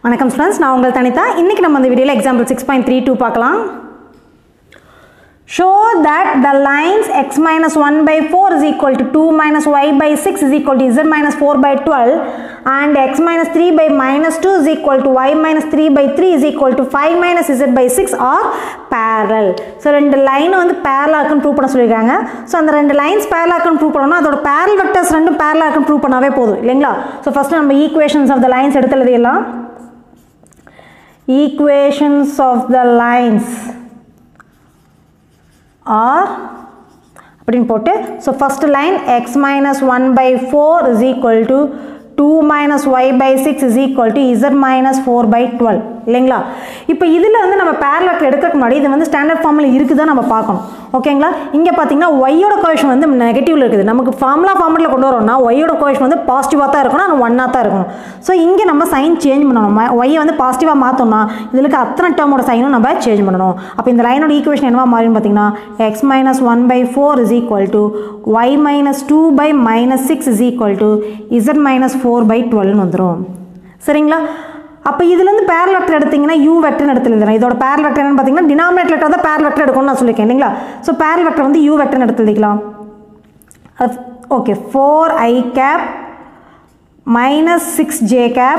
வணக்கம் ஸ்டூடெண்ட்ஸ் நான் உங்கள் தனிதா இன்றைக்கி நம்ம இந்த வீடியோவில் example six point three two பார்க்கலாம் show that the lines x minus 1 by 4 is equal to 2 minus y by 6 is equal to z minus 4 by 12 and x minus 3 by minus 2 is equal to y minus 3 by 3 is equal to 5 minus z by 6 are parallel so ரெண்டு line வந்து parallel இருக்குன்னு prove பண்ண சொல்லியிருக்காங்க so அந்த ரெண்டு lines parallel இருக்குன்னு prove பண்ணணும் அதோட parallel vectors ரெண்டும் parallel இருக்குன்னு ப்ரூவ் பண்ணாவே போதும் இல்லைங்களா ஸோ ஃபஸ்ட்டு நம்ம ஈக்குவேஷன்ஸ் ஆஃப் த லைன்ஸ் எடுத்து எழுதிடலாம் equations of the lines are அப்படின்னு போட்டு so first line x minus one by four is equal to two minus y by six is equal to z minus four by twelve இல்லைங்களா இப்போ இதில் வந்து நம்ம parallel எடுக்கிறதுக்கு முன்னாடி இது வந்து ஸ்டாண்டர்ட் ஃபார்மில் இருக்குதான் நம்ம பார்க்கணும் ஓகேங்களா இங்கே பார்த்தீங்கன்னா ஒய்யோட கோஷன் வந்து நெகட்டிவில் இருக்குது நமக்கு ஃபார்முலா ஃபார்மெட்டில் கொண்டு வரோம்னா ஒய்யோட கோஷன் வந்து பாசிட்டிவாக தான் இருக்கணும் ஆனால் ஒன்னாக தான் இருக்கணும் ஸோ இங்கே நம்ம சைன் சேஞ்ச் பண்ணணும் ஒய்யை வந்து பாசிட்டிவாக மாற்றோம்னா இதில் இருக்க அத்தனை டேர்மோட சைனும் நம்ம சேஞ்ச் பண்ணணும் அப்போ இந்த லைனோட ஈக்குவேஷன் என்னவா மாறின்னு பார்த்தீங்கன்னா x minus one by four is equal to y minus two by minus six is equal to z minus four by டுவெல்னு வந்துடும் சரிங்களா அப்போ இதுலேருந்து பேரல் வெக்டர் எடுத்தீங்கன்னா யூ வெக்டர்னு எடுத்து எழுதுறேன் இதோட பேரல் வெக்டர் என்னன்னு பார்த்தீங்கன்னா டினாமினேட்டர் தான் பேரல் வெக்டர் எடுக்கணும்னு நான் சொல்லியிருக்கேன் இல்லைங்களா ஸோ பேரல் வெக்டர் வந்து யூ வெக்டர்னு எடுத்து எழுதிக்கலாம் okay four i cap minus six j cap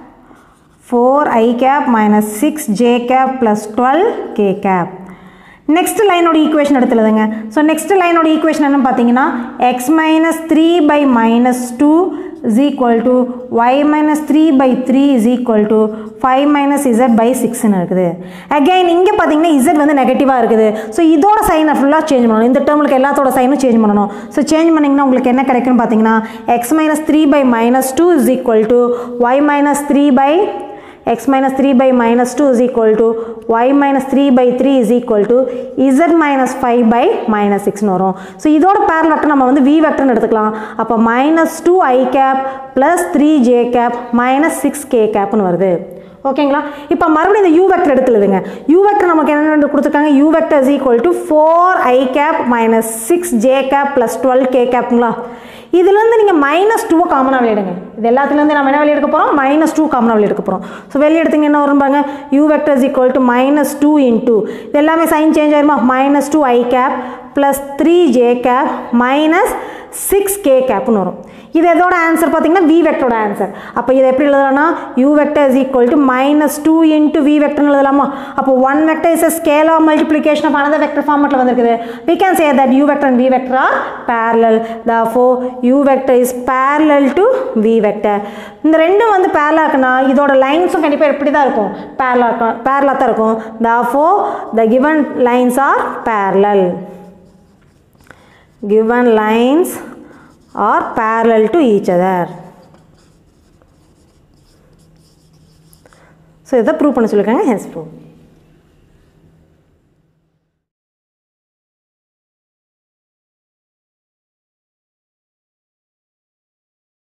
four i cap minus six j cap plus twelve k cap next லைனோட ஈக்குவேஷன் எடுத்துலதுங்க ஸோ நெக்ஸ்ட் லைனோட ஈக்குவேஷன் என்னன்னு பார்த்தீங்கன்னா x minus three by minus two is equal to y minus 3 by 3 is equal to 5 minus z by 6 இருக்குது again இங்கே பார்த்தீங்கன்னா z வந்து நெகட்டிவாக இருக்குது ஸோ இதோட சைனை ஃபுல்லாக சேஞ்ச் பண்ணணும் இந்த டேர்முக்கு எல்லாத்தோட சைனும் சேஞ்ச் பண்ணணும் ஸோ சேஞ்ச் பண்ணிங்கன்னா உங்களுக்கு என்ன கிடைக்குன்னு பார்த்தீங்கன்னா x minus three by minus two is equal to y minus three by x minus 3 by minus 2 is equal to y minus 3 by 3 is equal to z minus 5 by minus 6 வரும் so இதோட barrel vector நம்ம வந்து v வெக்டர்னு எடுத்துக்கலாம் அப்போ minus two i cap plus three j cap minus six k கேப்னு வருது ஓகேங்களா இப்போ மறுபடியும் இந்த யூ வெக்டர் எடுத்துலுதுங்க யூ வெக்டர் நமக்கு என்ன கொடுத்துருக்காங்க u vector is equal to four i cap minus six j cap plus twelve k கேப்புங்களா இதுலேருந்து நீங்கள் மைனஸ் டூவை காமனாக வெளியிடுங்க இது எல்லாத்துலேருந்து நம்ம என்ன வெளியே எடுக்க போகிறோம் மைனஸ் டூ காமனாக வெளியே எடுக்க போகிறோம் ஸோ வெளியே எடுத்தீங்க என்ன வரும் பாருங்க u vector is equal to minus two into இது எல்லாமே சைன் சேஞ்ச் ஆயிருமா minus two i cap plus three j cap minus six k கேப்னு வரும் இது எதோட ஆன்சர் பார்த்தீங்கன்னா வி வெக்டரோட ஆன்சர் அப்போ இதை எப்படி எழுதலாம்னா u vector is equal to minus two into v வெக்டர்னு எழுதலாமா அப்போ one vector is a scale of multiplication of another vector ஃபார்மெட்டில் வந்திருக்குது we can say that u vector and v vector are parallel therefore u vector is parallel to v vector இந்த ரெண்டும் வந்து பேரலாக இருக்குன்னா இதோட லைன்ஸும் கண்டிப்பாக எப்படி தான் இருக்கும் பேரலாக இருக்கும் பேரலாக தான் இருக்கும் therefore the given lines are parallel given lines are parallel to each other so இதை ப்ரூவ் பண்ண சொல்லியிருக்காங்க ஹென்ஸ் ப்ரூவ்